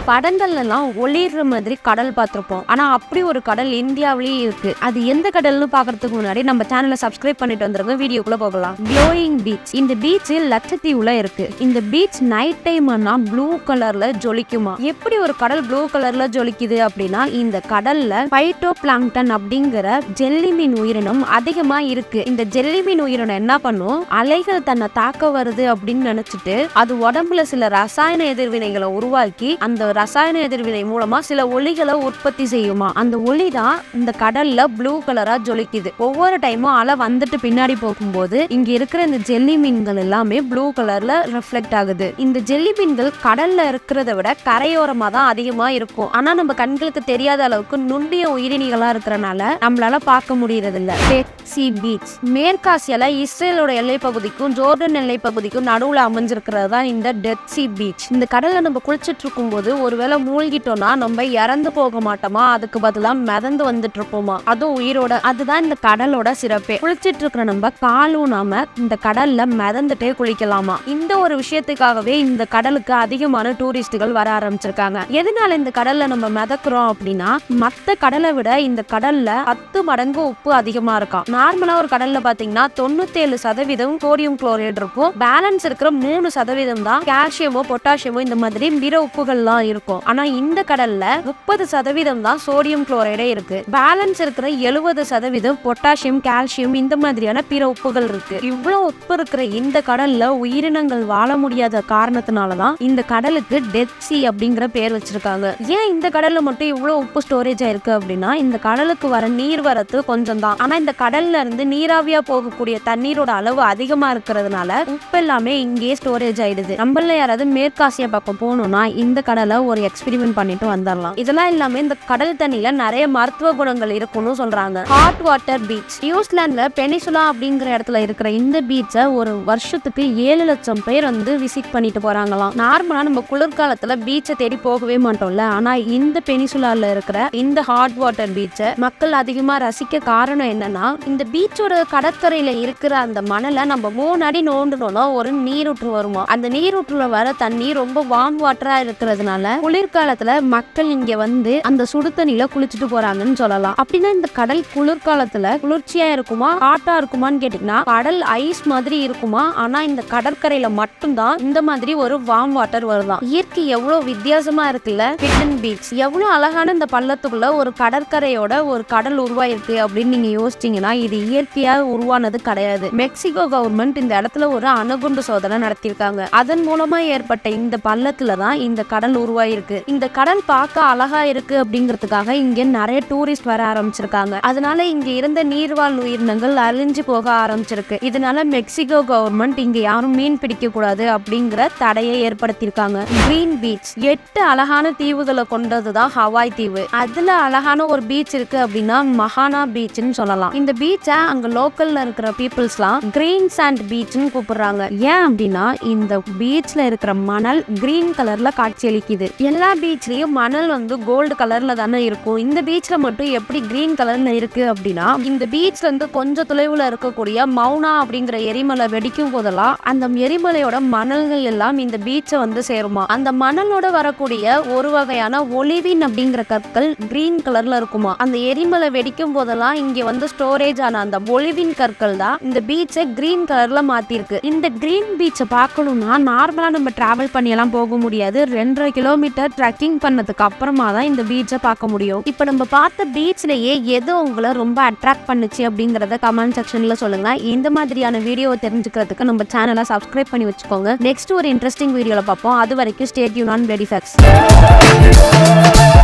படங்கள்ல எல்லாம் ஒளிர்ற மாதிரி கடல் பார்த்திருப்போம் ஆனா அப்படி ஒரு கடல் இந்தியாவிலேயே இருக்கு அது எந்த கடல்னு பாக்குறதுக்கு முன்னாடி நம்ம சேனலை சப்ஸ்கிரைப் பண்ணிட்டு வந்துருங்க வீடியோக்குள்ள போகலாம் க்ளோயிங் பீச் இந்த பீச் லட்சத்தீவுல இருக்கு இந்த பீச் நைட் டைம் ஆனா ப்ளூ கலர்ல ஜொலிக்குமா எப்படி ஒரு கடல் ப்ளூ கலர்ல ஜொலிக்குது அப்படின்னா இந்த கடல்ல பைட்டோ பிளாங்டன் அப்படிங்கிற ஜெல்லி மீன் உயிரினம் அதிகமா இருக்கு இந்த ஜெல்லி மீன் உயிரினம் என்ன பண்ணும் அலைகள் தன்னை தாக்க வருது அப்படின்னு நினைச்சிட்டு அது உடம்புல சில ரசாயன எதிர்வினைகளை உருவாக்கி அந்த ரசாயன எதிர்வினை மூலமா சில ஒளிகளை உற்பத்தி செய்யுமா அந்த ஒளி தான் இந்த கடல்ல ப்ளூ கலரா ஜொலிக்குது ஒவ்வொரு டைமும் அலை வந்துட்டு பின்னாடி போகும்போது இங்க இருக்கிற இந்த ஜெல்லி மீன்கள் எல்லாமே ப்ளூ கலர்ல ரிஃப்ளெக்ட் ஆகுது இந்த ஜெல்லி மீன்கள் கடல்ல இருக்கிறத விட கரையோரமா தான் அதிகமா இருக்கும் ஆனா நம்ம கண்களுக்கு தெரியாத அளவுக்கு நுண்ணிய உயிரினிகளா இருக்கிறனால நம்மளால பார்க்க முடியறது இல்ல சி பீச் மேற்காசியால இஸ்ரேலோட எல்லை பகுதிக்கும் ஜோர்டன் எல்லை பகுதிக்கும் நடுவுல அமைஞ்சிருக்கிறது தான் இந்த டெத் சி பீச் இந்த கடல்ல நம்ம குளிச்சிட்டு இருக்கும்போது ஒருவேளை மூழ்கிட்டோம்னா நம்ம இறந்து போக மாட்டோமா அதுக்கு பதிலா மிதந்து வந்துட்டு இருப்போமா அதுவும் உயிரோட அதுதான் இந்த கடலோட சிறப்பே குளிச்சிட்டு இருக்கிற நம்ம காலும் நாம இந்த கடல்ல மிதந்துட்டே குளிக்கலாமா இந்த ஒரு விஷயத்துக்காகவே இந்த கடலுக்கு அதிகமான டூரிஸ்டுகள் வர ஆரம்பிச்சிருக்காங்க எதனால இந்த கடல்ல நம்ம மிதக்குறோம் அப்படின்னா மத்த கடலை விட இந்த கடல்ல பத்து மடங்கு உப்பு அதிகமா இருக்கும் நார்மலா ஒரு கடல்ல பாத்தீங்கன்னா தொண்ணூத்தேழு சதவீதம் சோடியம் குளோரைடு இருக்கும் பேலன்ஸ் இருக்கிற மூணு சதவீதம் தான் கால்சியமோ பொட்டாசியமோ இந்த மாதிரி பிற உப்புகள்லாம் இருக்கும் ஆனா இந்த கடல்ல முப்பது சதவீதம் தான் சோடியம் குளோரைடே இருக்கு பேலன்ஸ் இருக்கிற எழுபது சதவீதம் பொட்டாசியம் கால்சியம் இந்த மாதிரியான பிற உப்புகள் இருக்கு இவ்வளவு உப்பு இருக்கிற இந்த கடல்ல உயிரினங்கள் வாழ முடியாத காரணத்தினாலதான் இந்த கடலுக்கு டெத் சி அப்படிங்கிற பேர் வச்சிருக்காங்க ஏன் இந்த கடல்ல மட்டும் இவ்வளவு உப்பு ஸ்டோரேஜ் ஆயிருக்கு அப்படின்னா இந்த கடலுக்கு வர நீர் வரத்து கொஞ்சம் தான் ஆனா இந்த கடல்ல இருந்து நீராவியா போகக்கூடிய தண்ணீரோட அளவு அதிகமா இருக்கிறதுனால உப்பு எல்லாமே இங்கேயே ஸ்டோரேஜ் ஆயிடுது நம்மள யாராவது மேற்காசியா பக்கம் போகணும்னா இந்த கடலை ஒரு எக்ஸ்பெரிமெண்ட் பண்ணிட்டு வந்துடலாம் இதெல்லாம் இல்லாம இந்த கடல் தண்ணியில நிறைய மருத்துவ குணங்கள் இருக்குன்னு சொல்றாங்க ஹாட் வாட்டர் பீச் நியூசிலாந்துல பெனிசுலா அப்படிங்கிற இடத்துல இருக்கிற இந்த பீச்சை ஒரு வருஷத்துக்கு ஏழு லட்சம் பேர் வந்து விசிட் பண்ணிட்டு போறாங்களாம் நார்மலா நம்ம குளிர்காலத்துல பீச்சை தேடி போகவே மாட்டோம்ல ஆனா இந்த பெனிசுலால இருக்கிற இந்த ஹாட் வாட்டர் பீச்சை மக்கள் அதிகமா ரசிக்க காரணம் என்னன்னா இந்த பீச்சோட கடற்கரையில இருக்கிற அந்த மணலை நம்ம மூணு அடி நோண்டுனோம்னா ஒரு நீரூற்று வருமா அந்த நீரூற்றுல வர தண்ணி ரொம்ப வார்ம் வாட்டரா இருக்கிறதுனால குளிர்காலத்துல மக்கள் இங்க வந்து அந்த சுடு தண்ணியில குளிச்சுட்டு போறாங்கன்னு சொல்லலாம் அப்படின்னா இந்த கடல் குளிர்காலத்துல குளிர்ச்சியா இருக்குமா ஹாட்டா இருக்குமான்னு கேட்டீங்கன்னா கடல் ஐஸ் மாதிரி இருக்குமா ஆனா இந்த கடற்கரையில மட்டும்தான் இந்த மாதிரி ஒரு வார்ம் வாட்டர் வருதாம் இயற்கை எவ்வளவு வித்தியாசமா இருக்குல்ல ஹிடன் பீச் எவ்வளவு அழகான இந்த பள்ளத்துக்குள்ள ஒரு கடற்கரையோட ஒரு கடல் உருவாயிருக்கு அப்படின்னு நீங்க யோசிச்சீங்கன்னா இது இயற்கையா உருவானது கிடையாது மெக்சிகோ கவர்மெண்ட் இந்த இடத்துல ஒரு அணுகுண்டு சோதனை நடத்தியிருக்காங்க அதன் மூலமா ஏற்பட்ட இந்த பள்ளத்துல தான் இந்த கடல் உருவாயிருக்கு இந்த கடல் பார்க்க அழகா இருக்கு அப்படிங்கிறதுக்காக இங்க நிறைய டூரிஸ்ட் வர ஆரம்பிச்சிருக்காங்க அதனால இங்க இருந்த நீர்வாழ் உயிரினங்கள் அழிஞ்சு போக ஆரம்பிச்சிருக்கு இதனால மெக்சிகோ கவர்மெண்ட் இங்க யாரும் மீன் பிடிக்க கூடாது அப்படிங்கிற தடையை ஏற்படுத்தியிருக்காங்க கிரீன் பீச் எட்டு அழகான தீவுகளை கொண்டதுதான் ஹவாய் தீவு அதுல அழகான ஒரு பீச் இருக்கு அப்படின்னா மகானா பீச்னு சொல்லலாம் இந்த பீச்சை அங்க லோக்கல்ல இருக்கிற பீப்புள்ஸ்லாம் கிரீன் சாண்ட் பீச்னு கூப்பிடுறாங்க ஏன் அப்படின்னா இந்த பீச்ல இருக்கிற மணல் கிரீன் கலர்ல காட்சியளிக்குது எல்லா பீச்லயும் மணல் வந்து கோல்டு கலர்ல தானே இருக்கும் இந்த பீச்ல மட்டும் எப்படி கிரீன் கலர்ல இருக்கு அப்படின்னா இந்த பீச்ல இருந்து கொஞ்சம் தொலைவுல இருக்கக்கூடிய மௌனா அப்படிங்கிற எரிமலை வெடிக்கும் போதெல்லாம் அந்த எரிமலையோட மணல்கள் எல்லாம் இந்த பீச்சை வந்து சேருமா அந்த மணலோட வரக்கூடிய ஒரு வகையான ஒலிவின் அப்படிங்கிற கற்கள் கிரீன் கலர்ல இருக்குமா அந்த எரிமலை வெடிக்கும் போதெல்லாம் இங்க வந்து ஸ்டோரேஜ் ஆன அந்த ஒலிவின் கற்கள் தான் இந்த பீச்சை கிரீன் கலர்ல மாத்திருக்கு இந்த கிரீன் பீச்சை பார்க்கணும்னா நார்மலா நம்ம டிராவல் பண்ணி எல்லாம் போக முடியாது ரெண்டரை கிலோமீட்டர் ட்ரெக்கிங் பண்ணதுக்கு அப்புறமா தான் இந்த பீச்சை பார்க்க முடியும் இப்போ நம்ம பார்த்த பீச்லயே எது உங்களை ரொம்ப அட்ராக்ட் பண்ணுச்சு அப்படிங்கறத கமெண்ட் செக்ஷன்ல சொல்லுங்க இந்த மாதிரியான வீடியோவை தெரிஞ்சுக்கிறதுக்கு நம்ம சேனலை சப்ஸ்கிரைப் பண்ணி வச்சுக்கோங்க நெக்ஸ்ட் ஒரு இன்ட்ரெஸ்டிங் வீடியோல பார்ப்போம் அது வரைக்கும் ஸ்டேட் யூன் ஆன் வெடி ஃபேக்ஸ்